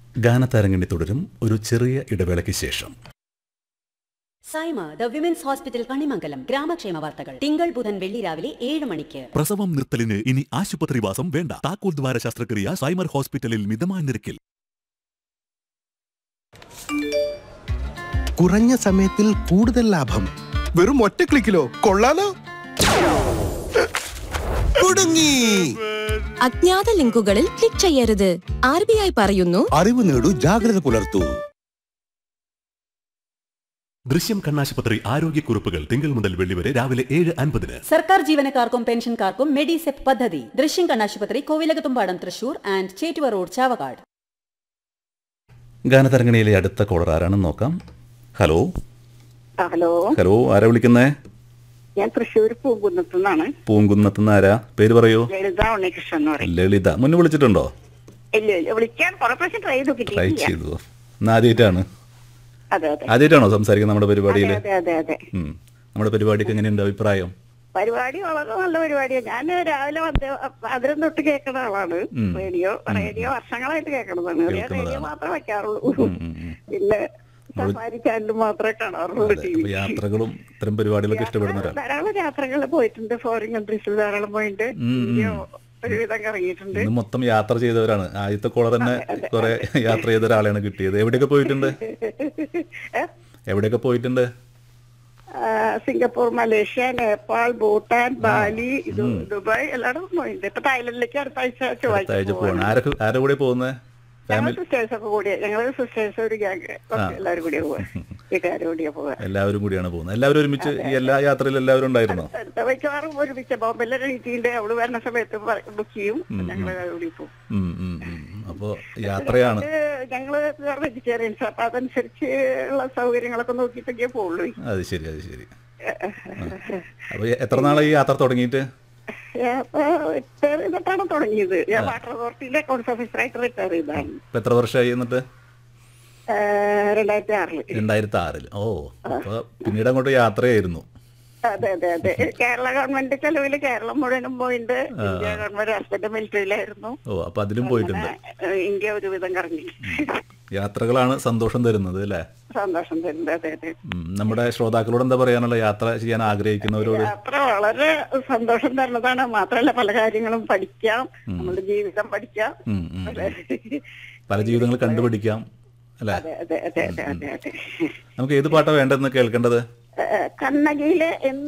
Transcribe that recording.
ഗാനതാരങ്ങണി തുടരും ഒരു ചെറിയ ഇടവേളയ്ക്ക് ശേഷം Saima the women's hospital Kanimangalam ഗ്രാമക്ഷേമ വാർത്തകൾ തിങ്കൾ ബുധൻ വെള്ളി രാവിലെ ഏഴ് മണിക്ക് പ്രസവം നിർത്തലിന് ഇനി ആശുപത്രിവാസം വേണ്ട താക്കോൽ ദ്വാര ശസ്ത്രക്രിയ സൈമർ ഹോസ്പിറ്റലിൽ മിതമായ നിരക്കിൽ കുറഞ്ഞ സമയത്തിൽ കൂടുതൽ ലാഭം വെറും ഒറ്റ ക്ലിക്കിലോ കൊള്ളാലോ കുടുങ്ങി അജ്ഞാത ലിങ്കുകളിൽ ക്ലിക്ക് ചെയ്യരുത് ആർ ബി ഐ പറയുന്നു അറിവ് നേടൂ ജാഗ്രത പുലർത്തൂ ദൃശ്യം കണ്ണാശുപത്രി ആരോഗ്യക്കുറിപ്പുകൾ തിങ്കൾ മുതൽ വെള്ളി വരെ രാവിലെ ഏഴ് അൻപതിന് സർക്കാർ ജീവനക്കാർക്കും പെൻഷൻകാർക്കും മെഡിസെപ് പദ്ധതി ദൃശ്യം കണ്ണാശുപത്രി കോവിലകത്തുംപാടം തൃശൂർ ആൻഡ് ചേറ്റുവ റോഡ് ചാവക്കാട് ഗാനതരംഗണിയിലെ അടുത്ത കോളർ ആരാണെന്ന് നോക്കാം ഹലോ ആ, ഹലോ ഹലോ ആരാ വിളിക്കുന്നേ ഞാൻ തൃശ്ശൂർ പൂങ്കുന്നത്തു നിന്നാണ് പൂങ്കുന്നത്തുനിന്ന് ആരാ പേര് പറയൂ ലളിത ഉണ്ണികൃഷ്ണൻ എന്ന് പറയും ലളിത മുന്നേ വിളിച്ചിട്ടുണ്ടോ ഇല്ല ഇല്ല വിളിക്കാൻ കുറെ പ്രാവശ്യം ട്രൈ ചെയ്തു ട്രൈ കിട്ടിയില്ല ചെയ്തു ഇന്ന് ആദ്യമായിട്ടാണ് അതെ അതെ ആദ്യമായിട്ടാണോ സംസാരിക്കുന്നത് നമ്മുടെ പരിപാടിയിൽ അതെ അതെ അതെ ഉം. നമ്മുടെ പരിപാടിക്ക് എങ്ങനെയുണ്ട് അഭിപ്രായം പരിപാടി വളരെ നല്ല പരിപാടിയാണ് ഞാൻ രാവിലെ വന്ന് അതിലും തൊട്ട് കേൾക്കുന്ന ആളാണ് ഉം. റേഡിയോ റേഡിയോ വർഷങ്ങളായിട്ട് കേൾക്കണതാണ് ഞാൻ കേൾക്കുന്നതാണ്. റേഡിയോ മാത്രമേ വെക്കാറുള്ളൂ ഉം, ഉം, ഉം. പിന്നെ സഫാരി ചാനൽ മാത്രമേ കാണാറുള്ളൂ അതെ ടി അപ്പൊ യാത്രകളും ഇത്തരം പരിപാടികളൊക്കെ ഇഷ്ടപ്പെടുന്ന ഒരാൾ ധാരാളം യാത്രകളിൽ പോയിട്ടുണ്ട് ഫോറിൻ കൺട്രീസിൽ ധാരാളം പോയിട്ടുണ്ട് ഉം, ഉം. ഇന്ത്യ ഒരുവിധം കറങ്ങിയിട്ടുണ്ട് ഇന്ന് മൊത്തം യാത്ര ചെയ്തവരാണ് ആദ്യത്തെ കോളർ തന്നെ കുറെ യാത്ര ചെയ്ത ഒരാളെയാണ് കിട്ടിയത് എവിടെയൊക്കെ പോയിട്ടുണ്ട് ഏ? എവിടെയൊക്കെ പോയിട്ടുണ്ട് ആ, Singapore Malaysia Nepal Bhutan Bali ഇത് ദുബായ് എല്ലായിടത്തും പോയിട്ടുണ്ട് ഇപ്പൊ തായ്ലൻഡിലേക്ക് അടുത്ത ആഴ്ച അടുത്ത ചൊവ്വാഴ്ച ആഴ്ച പോവാണ് പോവാണ് ആരൊക്കെ ആരുടെ കൂടെ പോകുന്നത് ഞങ്ങൾ ഫാമിലി സിസ്റ്റേഴ്സ് ഒക്കെ കൂടിയ ഞങ്ങൾ സിസ്റ്റേഴ്സ് ഒരു ഗ്യാങ് എല്ലാവരും കൂടിയാ പോവാ വീട്ടുകാരും കൂടിയാ പോവാ എല്ലാവരും കൂടിയാണ് പോകുന്നത് എല്ലാവരും ഒരുമിച്ച് ഈ എല്ലാ യാത്രയിലും എല്ലാവരും ഉണ്ടായിരുന്നോ അടുത്ത മിക്കവാറും ഒരുമിച്ച് ബോംബെല്ലാം എണീറ്റിന്റെ അവള് വരുന്ന സമയത്ത് ബുക്ക് ചെയ്യും ഞങ്ങൾ കൂടി പോകും ഉം, ഉം, ഉം. അപ്പൊ യാത്രയാണ് ഇത് ഞങ്ങള് വെജിറ്റേറിയൻസ് അപ്പൊ അതനുസരിച്ച് ഉള്ള സൗകര്യങ്ങളൊക്കെ നോക്കിയിട്ടൊക്കെ പോകുള്ളൂ അത് ശരി അത് ശരി അപ്പൊ എത്ര നാളായി ഈ യാത്ര തുടങ്ങിയിട്ട് റിട്ടയർ ചെയ്തിട്ടാണ് തുടങ്ങിയത് ഞാൻ വാട്ടർ അതോറിറ്റിയിലെ അക്കൗണ്ട്സ് ഓഫീസറായിട്ട് റിട്ടയർ ചെയ്തതാണ് ഇപ്പൊ എത്ര വർഷമായി എന്നിട്ട് ഏഹ് രണ്ടായിരത്തി ആറില് രണ്ടായിരത്തി ആറിൽ ഓ അപ്പൊ പിന്നീട് അങ്ങോട്ട് യാത്രയായിരുന്നു അതെ അതെ അതെ കേരള ഗവൺമെന്റ് ചെലവില് കേരളം മുഴുവനും പോയിട്ടുണ്ട് ഇന്ത്യ ഗവൺമെന്റ് ഹസ്ബൻഡ് മിലിറ്ററിയിലായിരുന്നു ഓ അപ്പൊ അതിലും പോയിട്ടുണ്ട് ഏഹ് ഇന്ത്യ ഒരുവിധം കറങ്ങി യാത്രകളാണ് സന്തോഷം തരുന്നത് അല്ലേ സന്തോഷം തരുന്നത് അതെ അതെ ഉം. നമ്മുടെ ശ്രോതാക്കളോട് എന്താ പറയാനുള്ള യാത്ര ചെയ്യാൻ ആഗ്രഹിക്കുന്നവരോട് യാത്ര വളരെ സന്തോഷം തരുന്നതാണ് മാത്രമല്ല പല കാര്യങ്ങളും പഠിക്കാം നമ്മുടെ ജീവിതം പഠിക്കാം ഉം, ഉം. പല ജീവിതങ്ങൾ കണ്ടുപിടിക്കാം അല്ലേ അതെ അതെ അതെ അതെ അതെ അതെ നമുക്ക് ഏത് പാട്ടാ വേണ്ടതെന്ന് കേൾക്കേണ്ടത് ഏഹ് കണ്ണകിയിലെ